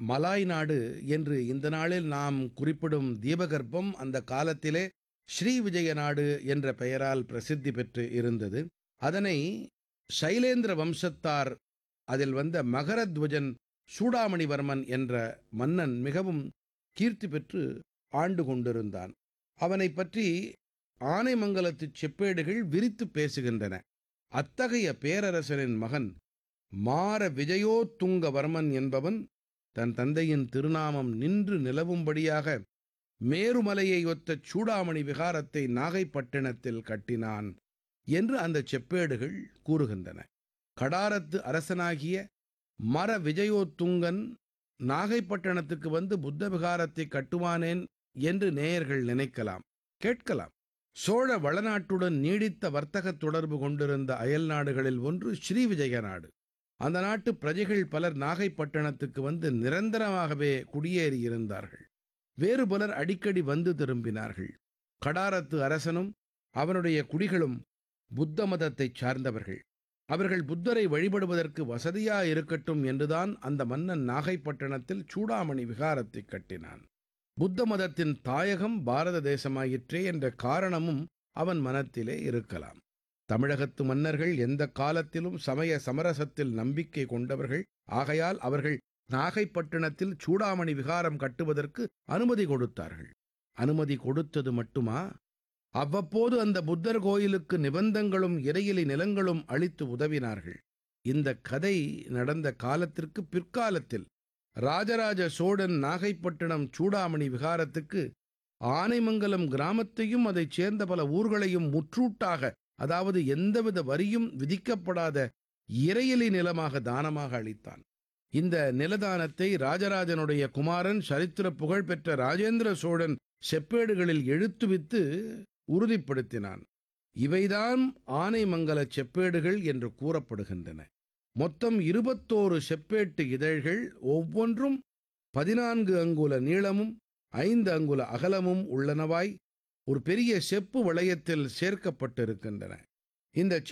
Malay நாடு என்று இந்த நாளில் நாம் குறிப்பிடும் தீபகற்பம் அந்த காலத்திலே ஸ்ரீவிஜய நாடு என்ற பெயரால் பிரசித்தி பெற்று இருந்தது அதனை சைலேந்திர வம்சத்தார் அதில் வந்த மகரத்வஜன் சூடாமணிவர்மன் என்ற மன்னன் மிகவும் கீர்த்தி பெற்று ஆண்டு கொண்டிருந்தான் அவனைப் பற்றி ஆனைமங்கலத்துச் செப்பேடுகள் விரித்து பேசுகின்றன அத்தகைய பேரரசரின் மகன் மார விஜயோத்துங்கவர்மன் என்பவன் தன் தந்தையின் திருநாமம் நின்று நிலவும்படியாக மேருமலையை ஒத்த சூடாமணி விகாரத்தை நாகைப்பட்டினத்தில் கட்டினான் என்று அந்த செப்பேடுகள் கூறுகின்றன கடாரத்து அரசனாகிய மர விஜயோத்துங்கன் நாகைப்பட்டினத்துக்கு வந்து புத்த விகாரத்தை கட்டுவானேன் என்று நேயர்கள் நினைக்கலாம் கேட்கலாம் சோழ வளநாட்டுடன் நீடித்த வர்த்தக தொடர்பு கொண்டிருந்த அயல் நாடுகளில் ஒன்று ஸ்ரீவிஜய நாடு அந்த நாட்டு பிரஜைகள் பலர் நாகைப்பட்டினத்துக்கு வந்து நிரந்தரமாகவே குடியேறியிருந்தார்கள் வேறு பலர் அடிக்கடி வந்து திரும்பினார்கள் கடாரத்து அரசனும் அவனுடைய குடிகளும் புத்த மதத்தைச் சார்ந்தவர்கள் அவர்கள் புத்தரை வழிபடுவதற்கு வசதியா இருக்கட்டும் என்றுதான் அந்த மன்னன் நாகைப்பட்டினத்தில் சூடாமணி விகாரத்தை கட்டினான் புத்த மதத்தின் தாயகம் பாரத தேசமாயிற்றே என்ற காரணமும் அவன் மனத்திலே இருக்கலாம் தமிழகத்து மன்னர்கள் எந்த காலத்திலும் சமய சமரசத்தில் நம்பிக்கை கொண்டவர்கள் ஆகையால் அவர்கள் நாகைப்பட்டினத்தில் சூடாமணி விகாரம் கட்டுவதற்கு அனுமதி கொடுத்தார்கள் அனுமதி கொடுத்தது மட்டுமா அவ்வப்போது அந்த புத்தர் கோயிலுக்கு நிபந்தங்களும் இறையிலி நிலங்களும் அளித்து உதவினார்கள் இந்த கதை நடந்த காலத்திற்கு பிற்காலத்தில் ராஜராஜ சோழன் நாகைப்பட்டினம் சூடாமணி விகாரத்துக்கு ஆனைமங்கலம் கிராமத்தையும் அதைச் சேர்ந்த பல ஊர்களையும் முற்றூட்டாக அதாவது எந்தவித வரியும் விதிக்கப்படாத இறையிலி நிலமாக தானமாக அளித்தான் இந்த நிலதானத்தை ராஜராஜனுடைய குமாரன் சரித்திர புகழ்பெற்ற ராஜேந்திர சோழன் செப்பேடுகளில் எழுத்துவித்து உறுதிப்படுத்தினான் இவைதான் ஆனைமங்கல செப்பேடுகள் என்று கூறப்படுகின்றன மொத்தம் இருபத்தோரு செப்பேட்டு இதழ்கள் ஒவ்வொன்றும் பதினான்கு அங்குல நீளமும் ஐந்து அங்குல அகலமும் உள்ளனவாய் ஒரு பெரிய செப்பு வளையத்தில் சேர்க்கப்பட்டிருக்கின்றன இந்த